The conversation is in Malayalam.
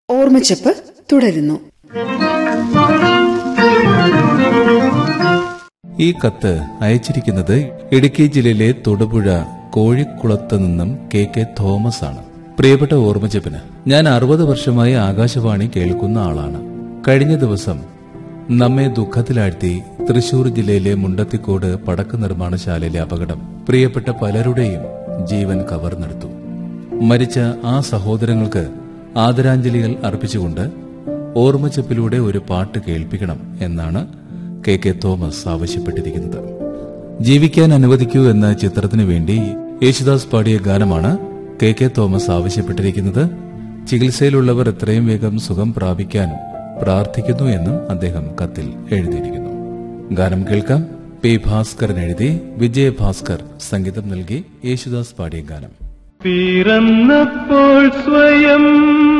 ഓർമ്മച്ചപ്പ് തുടരുന്നു ഈ കത്ത് അയച്ചിരിക്കുന്നത് ഇടുക്കി ജില്ലയിലെ തൊടുപുഴ കോഴിക്കുളത്ത് നിന്നും കെ കെ തോമസ് ആണ് പ്രിയപ്പെട്ട ഓർമ്മജപ്പിന് ഞാൻ അറുപത് വർഷമായി ആകാശവാണി കേൾക്കുന്ന ആളാണ് കഴിഞ്ഞ ദിവസം നമ്മെ ദുഃഖത്തിലാഴ്ത്തി തൃശൂർ ജില്ലയിലെ മുണ്ടത്തിക്കോട് പടക്ക നിർമ്മാണശാലയിലെ അപകടം പ്രിയപ്പെട്ട പലരുടെയും ജീവൻ കവർന്നെടുത്തു മരിച്ച ആ സഹോദരങ്ങൾക്ക് ആദരാഞ്ജലികൾ അർപ്പിച്ചുകൊണ്ട് ഓർമ്മച്ചപ്പിലൂടെ ഒരു പാട്ട് കേൾപ്പിക്കണം എന്നാണ് കെ കെ തോമസ് ആവശ്യപ്പെട്ടിരിക്കുന്നത് ജീവിക്കാൻ അനുവദിക്കൂ എന്ന ചിത്രത്തിനു വേണ്ടി യേശുദാസ് പാടിയ ഗാനമാണ് കെ കെ തോമസ് ആവശ്യപ്പെട്ടിരിക്കുന്നത് ചികിത്സയിലുള്ളവർ എത്രയും വേഗം സുഖം പ്രാപിക്കാൻ പ്രാർത്ഥിക്കുന്നു എന്നും അദ്ദേഹം കത്തിൽ എഴുതിയിരിക്കുന്നു ഗാനം കേൾക്കാം പി ഭാസ്കരൻ എഴുതി വിജയഭാസ്കർ സംഗീതം നൽകി യേശുദാസ് പാടിയ ഗാനം പിറന്നപ്പോൾ സ്വയം